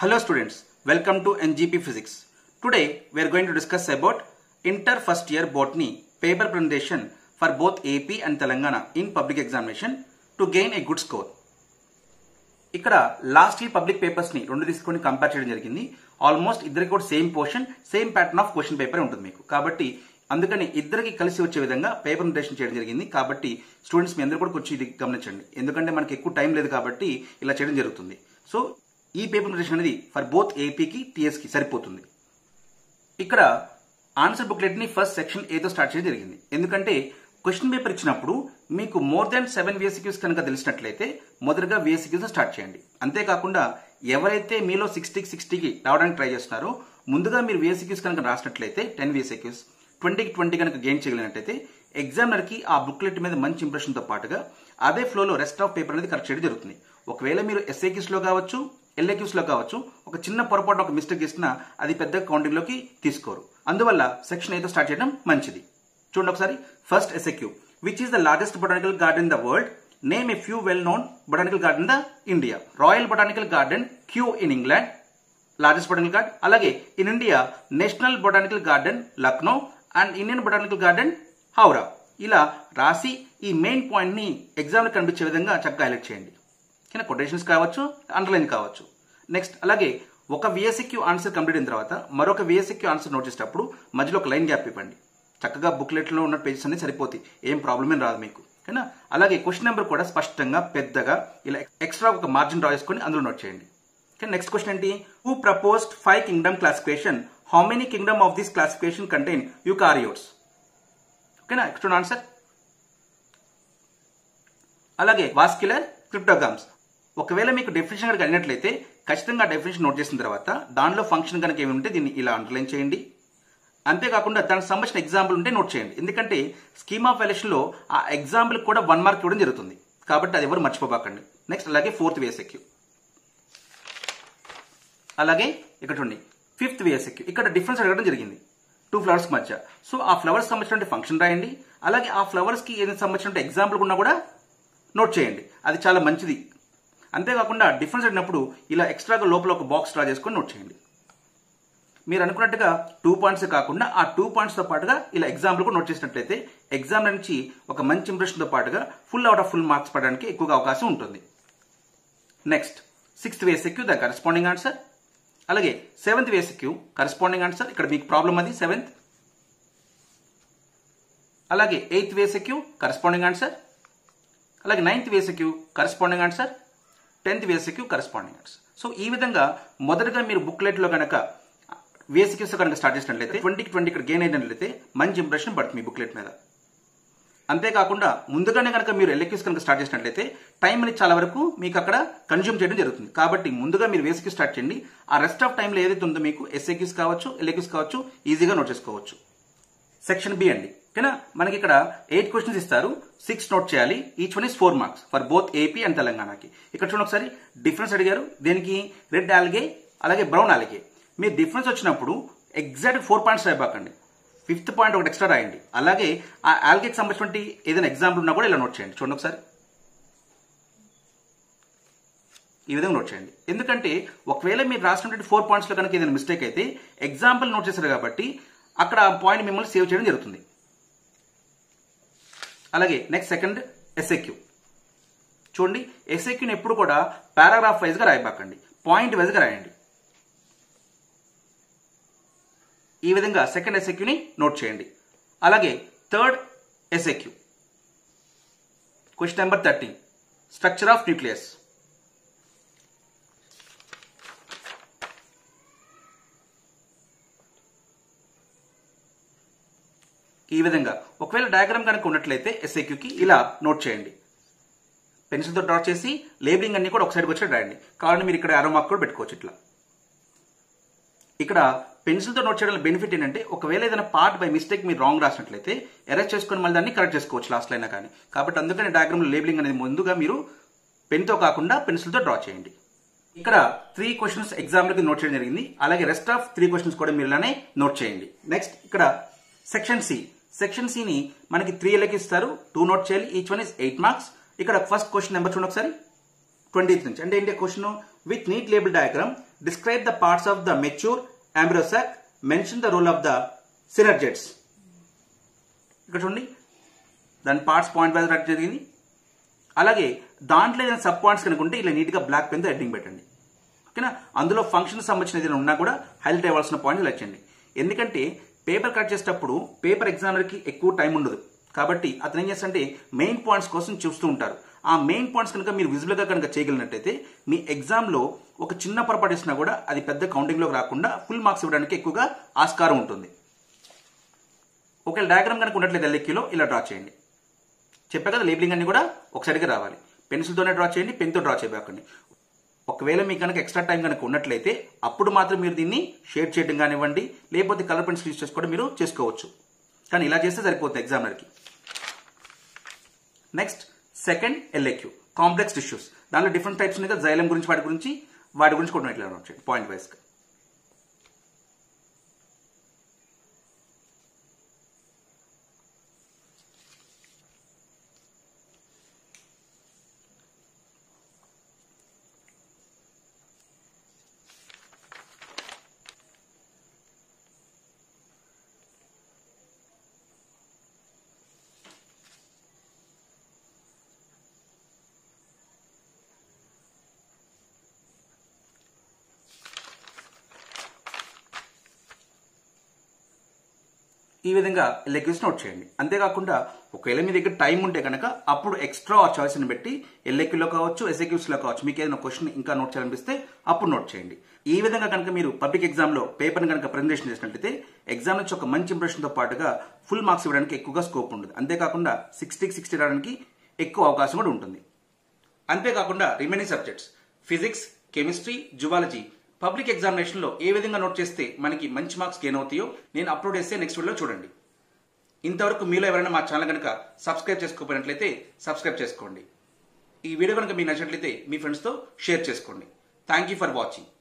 Hello students, welcome to NGP Physics. Today we are going to discuss about inter first year botany paper presentation for both AP and Telangana in public examination to gain a good score. ఇక్కడ last year public papers ని రెండు తీసుకొని compare చేయడం జరిగింది almost ఇద్దరికి కూడా same portion same pattern of question paper ఉంటుంది మీకు కాబట్టి అందుకని ఇద్దరికి కలిసి వచ్చే విధంగా పేపర్ ప్రెజెంటేషన్ చేయడం జరిగింది కాబట్టి స్టూడెంట్స్ మీ అందరూ కూడా కొంచెం ఇది గమనించండి ఎందుకంటే మనకి ఎక్కువ టైం లేదు కాబట్టి ఇలా చేయడం జరుగుతుంది సో ఈ పేపర్ ప్రెజెంటేషన్ అనేది ఫర్ బోత్ ఏపీకి టీఎస్కి సరిపోతుంది ఇక్కడ ఆన్సర్ బుక్లెట్ ని ఫస్ట్ సెక్షన్ ఏతో స్టార్ట్ చేయడం జరిగింది ఎందుకంటే క్వశ్చన్ పేపర్ ఇచ్చినప్పుడు మీకు మోర్ దాన్ సెవెన్ విఎస్క్యూస్ కనుక తెలిసినట్లయితే మొదటగా విఎస్క్యూస్ స్టార్ట్ చేయండి అంతేకాకుండా ఎవరైతే మీలో సిక్స్టీకి సిక్స్టీకి రావడానికి ట్రై చేస్తున్నారో ముందుగా మీరు విఎస్క్యూస్ కనుక రాసినట్లయితే టెన్ విఎస్క్యూస్ ట్వంటీకి ట్వంటీ కనుక గెయిన్ చేయగలిగినట్టయితే ఎగ్జామినర్కి ఆ బుక్లెట్ మీద మంచి ఇంప్రెషన్తో పాటుగా అదే ఫ్లోలో రెస్ట్ ఆఫ్ పేపర్ అనేది కరెక్ట్ చేయడం జరుగుతుంది ఒకవేళ మీరు ఎస్ఏక్యూస్లో కావచ్చు ఎల్ఏక్యూస్లో కావచ్చు ఒక చిన్న పొరపాటు ఒక మిస్టేక్ ఇచ్చినా అది పెద్ద కౌంటింగ్లోకి తీసుకోరు అందువల్ల సెక్షన్ ఏదో స్టార్ట్ చేయడం మంచిది చూడండి ఒకసారి first SAQ which is the largest botanical garden in the world name a few well known botanical garden in the India royal botanical garden Kew in England largest botanical garden అలాగే in India national botanical garden Lucknow and Indian botanical garden Howrah ఇలా రాసి ఈ main point ని exam కనిపించే విధంగా చక్కగా highlight చేయండి కింద కొటేషన్స్ కావచ్చు అండర్లైన్ కావచ్చు నెక్స్ట్ అలాగే ఒక విఎస్క్యూ ఆన్సర్ కంప్లీట్ అయిన తర్వాత మరొక విఎస్క్యూ ఆన్సర్ నోట్ చేసేటప్పుడు మధ్యలో ఒక లైన్ గ్యాప్ ఇవ్వండి చక్కగా బుక్లెట్లో ఉన్న పేజెస్ అన్ని సరిపోతాయి ఏం ప్రాబ్లం ఏం రాదు మీకు ఓకేనా అలాగే క్వశ్చన్ నెంబర్ కూడా స్పష్టంగా పెద్దగా ఇలా ఎక్స్ట్రా ఒక మార్జిన్ డ్రా చేసుకొని అందులో నోట్ చేయండి ఓకే నెక్స్ట్ క్వశ్చన్ ఏంటి who proposed five kingdom classification how many kingdom of this classification contain eukaryotes ఓకేనా నెక్స్ట్ ఆన్సర్ అలాగే వాస్క్యులర్ క్రిప్టోగ్రామ్స్ ఒకవేళ మీకు డెఫినేషన్ కనుక అడిగినట్లయితే ఖచ్చితంగా డెఫినేషన్ నోట్ చేసిన తర్వాత దానిలో ఫంక్షన్ కనుక ఏమి ఉంటే దీన్ని ఇలా అండర్లైన్ చేయండి అంతేకాకుండా దానికి సంబంధించిన ఎగ్జాంపుల్ ఉంటే నోట్ చేయండి ఎందుకంటే స్కీమ్ ఆఫ్ లో ఆ ఎగ్జాంపుల్ కూడా వన్ మార్క్ ఇవ్వడం జరుగుతుంది కాబట్టి అది ఎవరు మర్చిపోబాకండి నెక్స్ట్ అలాగే ఫోర్త్ వేసెక్యూ అలాగే ఇక్కడ చూడండి ఫిఫ్త్ వేసెక్యూ ఇక్కడ డిఫరెన్స్ అడగడం జరిగింది టూ ఫ్లవర్స్ మధ్య సో ఆ ఫ్లవర్స్ సంబంధించిన ఫంక్షన్ రాయండి అలాగే ఆ ఫ్లవర్స్ కి ఏదైనా సంబంధించిన ఎగ్జాంపుల్ ఉన్నా కూడా నోట్ చేయండి అది చాలా మంచిది అంతేకాకుండా డిఫరెన్స్ అడిగినప్పుడు ఇలా ఎక్స్ట్రాగా లోపల ఒక బాక్స్ డ్రా చేసుకొని నోట్ చేయండి మీరు అనుకున్నట్టుగా టూ పాయింట్స్ కాకుండా ఆ టూ పాయింట్స్తో పాటుగా ఇలా ఎగ్జాంపుల్ కూడా నోట్ చేసినట్లయితే ఎగ్జామ్ నుంచి ఒక మంచి ఇంప్రెషన్తో పాటుగా full out of full marks పడడానికి ఎక్కువగా అవకాశం ఉంటుంది next sixth VSAQ the corresponding answer అలాగే సెవెంత్ వేసెక్యూ కరెస్పాండింగ్ ఆన్సర్ ఇక్కడ మీకు ప్రాబ్లం అది సెవెంత్ అలాగే ఎయిత్ వేసెక్యూ కరెస్పాండింగ్ ఆన్సర్ అలాగే ninth VSAQ corresponding answer tenth VSAQ corresponding answer so ఈ విధంగా మొదటగా మీరు బుక్లెట్లో కనుక వేసిక్యూస్ కనుక స్టార్ట్ చేసినట్లయితే ట్వంటీకి ట్వంటీ ఇక్కడ గెయిన్ అయినట్లయితే మంచి ఇంప్రెషన్ పడుతుంది మీ బుక్లెట్ మీద అంతేకాకుండా ముందుగానే కనుక మీరు ఎల్ఎక్యూస్ కనుక స్టార్ట్ చేసినట్లయితే టైం అనేది చాలా వరకు మీకు అక్కడ కన్జ్యూమ్ చేయడం జరుగుతుంది కాబట్టి ముందుగా మీరు వేసిక్యూ స్టార్ట్ చేయండి ఆ రెస్ట్ ఆఫ్ టైంలో ఏదైతే ఉందో మీకు ఎస్ఏక్యూస్ కావచ్చు ఎల్ఎక్యూస్ కావచ్చు ఈజీగా నోట్ చేసుకోవచ్చు సెక్షన్ బి అండి ఓకేనా మనకి ఇక్కడ ఎయిట్ క్వశ్చన్స్ ఇస్తారు సిక్స్ నోట్ చేయాలి each one is four marks for both AP and తెలంగాణకి ఇక్కడ చూడండి ఒకసారి డిఫరెన్స్ అడిగారు దేనికి రెడ్ ఆల్గే అలాగే బ్రౌన్ ఆల్గే మీరు డిఫరెన్స్ వచ్చినప్పుడు ఎగ్జాక్ట్ ఫోర్ పాయింట్స్ రాయబాకండి ఫిఫ్త్ పాయింట్ ఒకటి ఎక్స్ట్రా రాయండి అలాగే ఆ ఆల్గేకి సంబంధించిన ఏదైనా ఎగ్జాంపుల్ ఉన్నా కూడా ఇలా నోట్ చేయండి చూడండి ఒకసారి ఈ విధంగా నోట్ చేయండి ఎందుకంటే ఒకవేళ మీరు రాసినటువంటి ఫోర్ పాయింట్స్లో కనుక ఏదైనా మిస్టేక్ అయితే ఎగ్జాంపుల్ నోట్ చేశారు కాబట్టి అక్కడ ఆ పాయింట్ మిమ్మల్ని సేవ్ చేయడం జరుగుతుంది అలాగే నెక్స్ట్ సెకండ్ ఎస్ఎక్యూ చూడండి ఎస్ఎక్యూని ఎప్పుడు కూడా పారాగ్రాఫ్ వైజ్గా రాయబాకండి పాయింట్ వైజ్గా రాయండి ఈ విధంగా సెకండ్ ఎస్ఎక్యూని నోట్ చేయండి అలాగే third SAQ question number thirteen structure of nucleus ఈ విధంగా ఒకవేళ డయాగ్రామ్ కనుక ఉన్నట్లయితే ఎస్ఏక్యూకి ఇలా నోట్ చేయండి పెన్సిల్తో డ్రా చేసి లేబులింగ్ అన్ని కూడా ఒక సైడ్కి వచ్చి రాయండి కావాలని మీరు ఇక్కడ అరో మార్క్ కూడా పెట్టుకోవచ్చు ఇట్లా ఇక్కడ పెన్సిల్తో నోట్ చేయడం బెనిఫిట్ ఏంటంటే ఒకవేళ ఏదైనా పార్ట్ బై మిస్టేక్ మీరు రాంగ్ రాసినట్లయితే ఎరెక్ట్ చేసుకొని మళ్ళీ దాన్ని కరెక్ట్ చేసుకోవచ్చు లాస్ట్ అయినా కానీ కాబట్టి అందుకని డయాగ్రామ్ లేబులింగ్ అనేది ముందుగా మీరు పెన్తో కాకుండా పెన్సిల్తో డ్రా చేయండి ఇక్కడ త్రీ క్వశ్చన్స్ ఎగ్జామ్లకి నోట్ చేయడం జరిగింది అలాగే రెస్ట్ ఆఫ్ త్రీ క్వశ్చన్స్ కూడా మీరు ఇలానే నోట్ చేయండి నెక్స్ట్ ఇక్కడ సెక్షన్ సి సెక్షన్ సిని మనకి త్రీ ఎలకి ఇస్తారు టూ నోట్ చేయాలి each one is eight marks ఇక్కడ ఫస్ట్ క్వశ్చన్ నెంబర్ చూడండి ఒకసారి ట్వంటీ నుంచి అంటే ఏంటి question with neat label diagram describe the parts of the mature embryo sac mention the role of the synergids ఇక్కడ చూడండి దాని పార్ట్స్ పాయింట్ వైజ్ రాయడం జరిగింది అలాగే దాంట్లో ఏదైనా సబ్ పాయింట్స్ కనుక ఉంటే ఇలా నీట్గా బ్లాక్ పెన్తో హెడ్డింగ్ పెట్టండి ఓకేనా అందులో ఫంక్షన్ సంబంధించిన ఏదైనా ఉన్నా కూడా హైలైట్ అవ్వాల్సిన పాయింట్ ఇలా ఇచ్చండి ఎందుకంటే పేపర్ కట్ చేసేటప్పుడు పేపర్ ఎగ్జామినర్కి ఎక్కువ టైం ఉండదు కాబట్టి అతను ఏం చేస్తారంటే మెయిన్ పాయింట్స్ కోసం చూస్తూ ఉంటారు ఆ మెయిన్ పాయింట్స్ కనుక మీరు విజిబుల్గా కనుక చేయగలిగినట్టయితే మీ ఎగ్జామ్లో ఒక చిన్న పొరపాటు ఇచ్చినా కూడా అది పెద్ద కౌంటింగ్లోకి రాకుండా ఫుల్ మార్క్స్ ఇవ్వడానికి ఎక్కువగా ఆస్కారం ఉంటుంది ఒకవేళ డయాగ్రామ్ కనుక ఉన్నట్లయితే ఎల్ఎక్యూలో ఇలా డ్రా చేయండి చెప్పా కదా లేబులింగ్ అన్ని కూడా ఒకసారిగా రావాలి పెన్సిల్తోనే డ్రా చేయండి పెన్తో డ్రా చేయకండి ఒకవేళ మీకు కనుక ఎక్స్ట్రా టైం కనుక ఉన్నట్లయితే అప్పుడు మాత్రం మీరు దీన్ని షేడ్ చేయడం కానివ్వండి లేకపోతే కలర్ పెన్సిల్ యూస్ చేసుకోవడం మీరు చేసుకోవచ్చు కానీ ఇలా చేస్తే సరిపోతుంది ఎగ్జామినర్కి next second LAQ complex tissues దాంట్లో డిఫరెంట్ టైప్స్ ఉన్నాయి కదా జైలం గురించి వాటి గురించి వాటి గురించి కూడా ఇట్లా వచ్చాయి పాయింట్ వైస్గా ఈ విధంగా ఎల్ఎక్యూస్ నోట్ చేయండి అంతేకాకుండా ఒకవేళ మీ దగ్గర టైం ఉంటే కనుక అప్పుడు ఎక్స్ట్రా చాయిస్ని పెట్టి ఎల్ఎక్యూలో కావచ్చు ఎస్ఎక్యూస్లో కావచ్చు మీకు ఏదైనా క్వశ్చన్ ఇంకా నోట్ చేయాలనిపిస్తే అప్పుడు నోట్ చేయండి ఈ విధంగా కనుక మీరు పబ్లిక్ ఎగ్జామ్లో పేపర్ని కనుక ప్రజెంటేషన్ చేసినట్లయితే ఎగ్జామ్ నుంచి ఒక మంచి ఇంప్రెషన్తో పాటుగా ఫుల్ మార్క్స్ ఇవ్వడానికి ఎక్కువగా స్కోప్ ఉంటుంది అంతేకాకుండా సిక్స్టీకి సిక్స్టీ రావడానికి ఎక్కువ అవకాశం కూడా ఉంటుంది అంతేకాకుండా remaining subjects physics chemistry zoology public ఎగ్జామినేషన్లో ఏ విధంగా నోట్ చేస్తే మనకి మంచి మార్క్స్ గెయిన్ అవుతాయో నేను అప్లోడ్ చేస్తే నెక్స్ట్ వీడియోలో చూడండి ఇంతవరకు మీలో ఎవరైనా మా ఛానల్ కనుక సబ్స్క్రైబ్ చేసుకోకపోయినట్లయితే సబ్స్క్రైబ్ చేసుకోండి ఈ వీడియో కనుక మీకు నచ్చినట్లయితే మీ ఫ్రెండ్స్తో షేర్ చేసుకోండి థ్యాంక్ యూ ఫర్ వాచింగ్